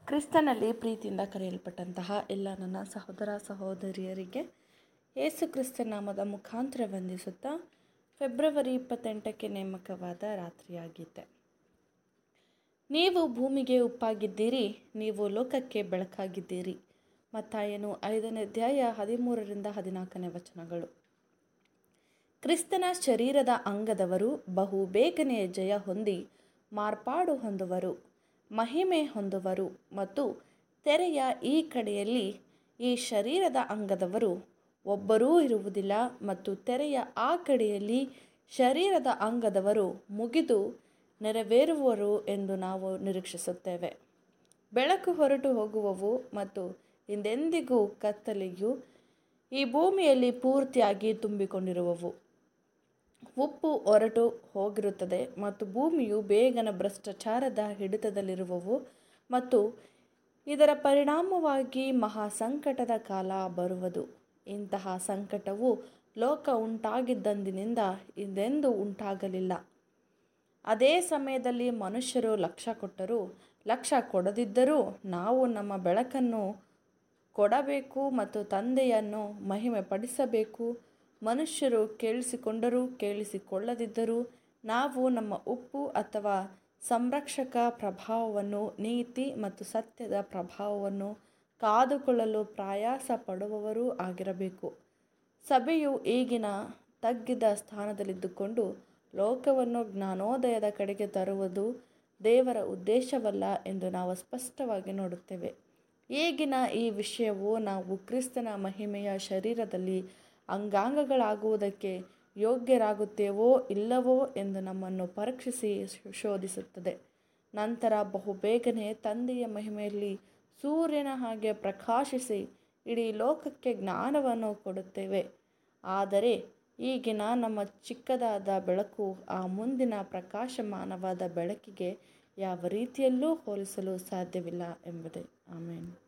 ಕ್ರಿಸ್ತನಲ್ಲಿ ಪ್ರೀತಿಯಿಂದ ಕರೆಯಲ್ಪಟ್ಟಂತಹ ಎಲ್ಲ ನನ್ನ ಸಹೋದರ ಸಹೋದರಿಯರಿಗೆ ಯೇಸು ಕ್ರಿಸ್ತ ನಾಮದ ಮುಖಾಂತರ ವಂದಿಸುತ್ತಾ ಫೆಬ್ರವರಿ ಇಪ್ಪತ್ತೆಂಟಕ್ಕೆ ನೇಮಕವಾದ ರಾತ್ರಿಯಾಗಿದೆ ನೀವು ಭೂಮಿಗೆ ಉಪ್ಪಾಗಿದ್ದೀರಿ ನೀವು ಲೋಕಕ್ಕೆ ಬೆಳಕಾಗಿದ್ದೀರಿ ಮತ್ತಾಯನು ಐದನೇ ಅಧ್ಯಾಯ ಹದಿಮೂರರಿಂದ ಹದಿನಾಲ್ಕನೇ ವಚನಗಳು ಕ್ರಿಸ್ತನ ಶರೀರದ ಅಂಗದವರು ಬಹು ಬೇಗನೆ ಜಯ ಹೊಂದಿ ಮಾರ್ಪಾಡು ಹೊಂದುವರು ಮಹಿಮೆ ಹೊಂದುವರು ಮತ್ತು ತೆರೆಯ ಈ ಕಡೆಯಲ್ಲಿ ಈ ಶರೀರದ ಅಂಗದವರು ಒಬ್ಬರೂ ಇರುವುದಿಲ್ಲ ಮತ್ತು ತೆರೆಯ ಆ ಕಡೆಯಲ್ಲಿ ಶರೀರದ ಅಂಗದವರು ಮುಗಿದು ನೆರವೇರುವರು ಎಂದು ನಾವು ನಿರೀಕ್ಷಿಸುತ್ತೇವೆ ಬೆಳಕು ಹೊರಟು ಹೋಗುವವು ಮತ್ತು ಹಿಂದೆಂದಿಗೂ ಕತ್ತಲೆಯು ಈ ಭೂಮಿಯಲ್ಲಿ ಪೂರ್ತಿಯಾಗಿ ತುಂಬಿಕೊಂಡಿರುವವು ಉಪ್ಪು ಹೊರಟು ಹೋಗಿರುತ್ತದೆ ಮತ್ತು ಭೂಮಿಯು ಬೇಗನೆ ಭ್ರಷ್ಟಾಚಾರದ ಹಿಡಿತದಲ್ಲಿರುವವು ಮತ್ತು ಇದರ ಪರಿಣಾಮವಾಗಿ ಮಹಾ ಸಂಕಟದ ಕಾಲ ಬರುವುದು ಇಂತಹ ಸಂಕಟವು ಲೋಕ ಉಂಟಾಗಿದ್ದಂದಿನಿಂದ ಹಿಂದೆಂದೂ ಉಂಟಾಗಲಿಲ್ಲ ಅದೇ ಸಮಯದಲ್ಲಿ ಮನುಷ್ಯರು ಲಕ್ಷ್ಯ ಕೊಟ್ಟರು ಲಕ್ಷ್ಯ ಕೊಡದಿದ್ದರೂ ನಾವು ನಮ್ಮ ಬೆಳಕನ್ನು ಕೊಡಬೇಕು ಮತ್ತು ತಂದೆಯನ್ನು ಮಹಿಮೆ ಪಡಿಸಬೇಕು ಮನುಷ್ಯರು ಕೇಳಿಸಿಕೊಂಡರೂ ಕೇಳಿಸಿಕೊಳ್ಳದಿದ್ದರೂ ನಾವು ನಮ್ಮ ಉಪ್ಪು ಅಥವಾ ಸಂರಕ್ಷಕ ಪ್ರಭಾವವನ್ನು ನೀತಿ ಮತ್ತು ಸತ್ಯದ ಪ್ರಭಾವವನ್ನು ಕಾದುಕೊಳ್ಳಲು ಪ್ರಯಾಸ ಪಡುವವರೂ ಆಗಿರಬೇಕು ಸಭೆಯು ಈಗಿನ ತಗ್ಗಿದ ಸ್ಥಾನದಲ್ಲಿದ್ದುಕೊಂಡು ಲೋಕವನ್ನು ಜ್ಞಾನೋದಯದ ಕಡೆಗೆ ತರುವುದು ದೇವರ ಉದ್ದೇಶವಲ್ಲ ಎಂದು ನಾವು ಸ್ಪಷ್ಟವಾಗಿ ನೋಡುತ್ತೇವೆ ಈಗಿನ ಈ ವಿಷಯವು ನಾವು ಕ್ರಿಸ್ತನ ಮಹಿಮೆಯ ಶರೀರದಲ್ಲಿ ಅಂಗಾಂಗಗಳಾಗುವುದಕ್ಕೆ ಯೋಗ್ಯರಾಗುತ್ತೇವೋ ಇಲ್ಲವೋ ಎಂದು ನಮ್ಮನ್ನು ಪರೀಕ್ಷಿಸಿ ಶೋಧಿಸುತ್ತದೆ ನಂತರ ಬಹುಬೇಗನೆ ತಂದೆಯ ಮಹಿಮೆಯಲ್ಲಿ ಸೂರ್ಯನ ಹಾಗೆ ಪ್ರಕಾಶಿಸಿ ಇಡೀ ಲೋಕಕ್ಕೆ ಜ್ಞಾನವನ್ನು ಕೊಡುತ್ತೇವೆ ಆದರೆ ಈಗಿನ ನಮ್ಮ ಚಿಕ್ಕದಾದ ಬೆಳಕು ಆ ಮುಂದಿನ ಪ್ರಕಾಶಮಾನವಾದ ಬೆಳಕಿಗೆ ಯಾವ ರೀತಿಯಲ್ಲೂ ಹೋಲಿಸಲು ಸಾಧ್ಯವಿಲ್ಲ ಎಂಬುದೇ ಆಮೇಲೆ